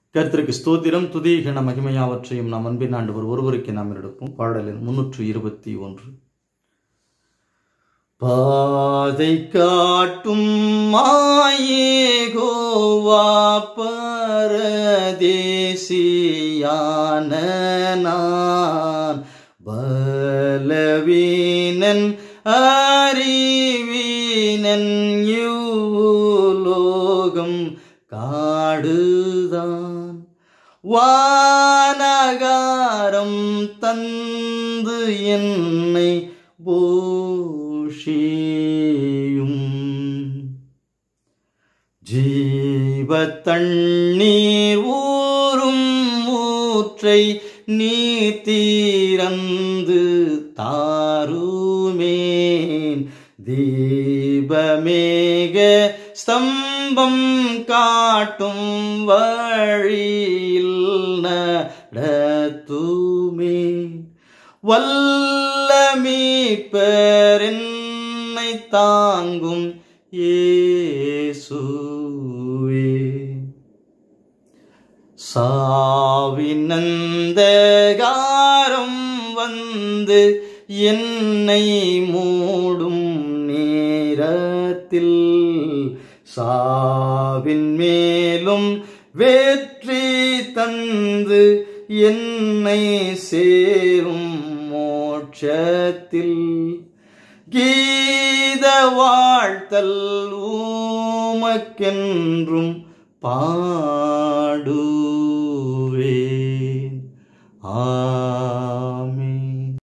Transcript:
கர்த்தருக்கு ஸ்தோத்திரம் துதி கன மகிமையாவற்றையும் நாம் அன்பின் ஆண்டவர் ஒருவருக்கு நாம் எடுப்போம் பாடலின் முன்னூற்று இருபத்தி ஒன்று பாதை காட்டும் மாயேகோவா பரதேசியான நான் பலவீனன் அறிவீனன் யூலோகம் காடுதான் வானகாரம் தந்து என்னை போஷியும் ஜீவ தண்ணீர் ஊறும் ஊற்றை நீ தீரந்து தாருமேன் தீபமேக ஸ்தம்பம் காட்டும் வழியில் நடத்துமே வல்லமீப்பர் என்னை தாங்கும் இயேசுவே சாவினந்தகாரம் வந்து என்னை மூடும் நேரத்தில் சாவின் மேலும் வெற்றி தந்து என்னை சேரும் மோட்சத்தில் கீத வாழ்த்தல் ஊமக்கென்றும் பாடுவேன் ஆ